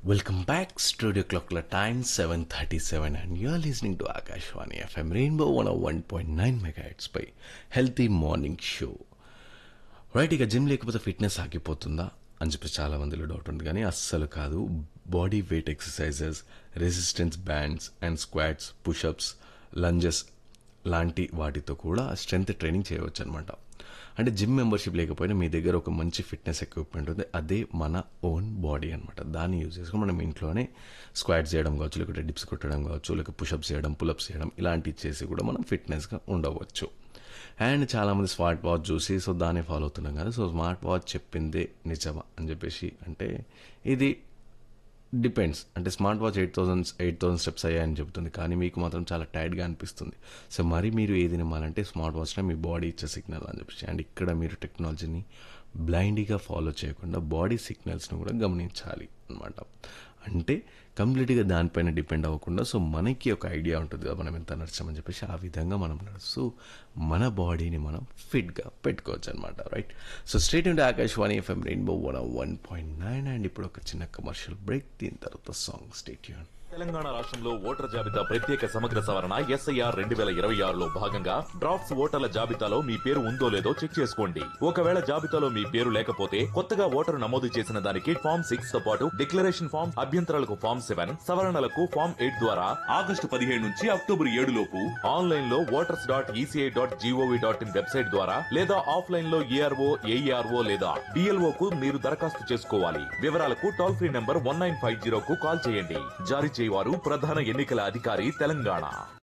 Welcome back, Studio Clock time 7.37 and you're listening to Akashwani FM Rainbow 101.9 MHz పై healthy morning show right ఇక gym లేకపోతే fitness ఆగిపోతుందా అని చెప్పి చాలా మందిలో డౌట్ ఉంది కానీ అస్సలు కాదు body weight exercises resistance bands and squats pushups lunges లాంటి వాటితో కూడా స్ట్రెంగ్త్ ట్రైనింగ్ చేయవచ్చు అనమాట అంటే జిమ్ మెంబర్షిప్ లేకపోయినా మీ దగ్గర ఒక మంచి ఫిట్నెస్ ఎక్విప్మెంట్ ఉంది అదే మన ఓన్ బాడీ అనమాట దాన్ని యూజ్ చేసుకుని మనం ఇంట్లోనే స్క్వాట్ చేయడం కావచ్చు లేకపోతే డిప్స్ కొట్టడం కావచ్చు లేకపోతే పుషప్స్ చేయడం పులప్స్ చేయడం ఇలాంటివి చేసి కూడా మనం ఫిట్నెస్గా ఉండవచ్చు అండ్ చాలామంది స్మార్ట్ వాచ్ చూసి సో దాన్ని ఫాలో అవుతున్నాం కదా సో స్మార్ట్ వాచ్ చెప్పిందే నిజమా అని చెప్పేసి అంటే ఇది డిపెండ్స్ అంటే smart watch eight thousand eight thousand steps అయ్యాయని చెప్తుంది కానీ మీకు మాత్రం చాలా టైర్డ్గా అనిపిస్తుంది సో మరి మీరు ఏది నమ్మాలంటే స్మార్ట్ వాచ్లో మీ బాడీ ఇచ్చే సిగ్నల్ అని చెప్పేసి అండ్ ఇక్కడ మీరు టెక్నాలజీని బ్లైండ్గా ఫాలో చేయకుండా బాడీ సిగ్నల్స్ను కూడా గమనించాలి అనమాట అంటే కంప్లీట్గా దానిపైన డిపెండ్ అవ్వకుండా సో మనకి ఒక ఐడియా ఉంటుంది కదా మనం ఎంత నడిచామని చెప్పేసి ఆ విధంగా మనం నడుస్తూ మన బాడీని మనం ఫిట్గా పెట్టుకోవచ్చు అనమాట రైట్ సో స్టేట్ నుండి Akashvani FM Rainbow one one point nine and ఇప్పుడు ఒక చిన్న కమర్షియల్ బ్రేక్ దీని తర్వాత సాంగ్ స్టేట్ యూన్ తెలంగాణ రాష్ట్రంలో ఓటర్ జాబితా ప్రత్యేక సమగ్ర సవరణ ఎస్ఐఆర్ రెండు వేల ఇరవై ఆరులో భాగంగా డ్రాఫ్ట్స్ ఓటర్ల జాబితాలో మీ పేరు ఉందో లేదో చెక్ చేసుకోండి ఒకవేళ జాబితాలో మీ పేరు లేకపోతే కొత్తగా ఓటరు నమోదు చేసిన దానికి ఫామ్ సిక్స్ తో పాటు డిక్లరేషన్ ఫామ్ అభ్యంతరాలకు ఫామ్ సెవెన్ సవరణలకు ఫామ్ ఎయిట్ ద్వారా ఆగస్టు పదిహేడు నుంచి అక్టోబర్ ఏడు లోపు ఆన్లైన్ లో voters dot ECI dot GOV dot in website ద్వారా లేదా ఆఫ్లైన్ లో ఏఆర్ఓ ఏఈఆర్ఓ లేదా డిఎల్ఓ కు మీరు దరఖాస్తు చేసుకోవాలి వివరాలకు toll free number one nine five zero కు కాల్ చేయండి జారీ చేయవారు ప్రధాన ఎన్నికల అధికారి తెలంగాణ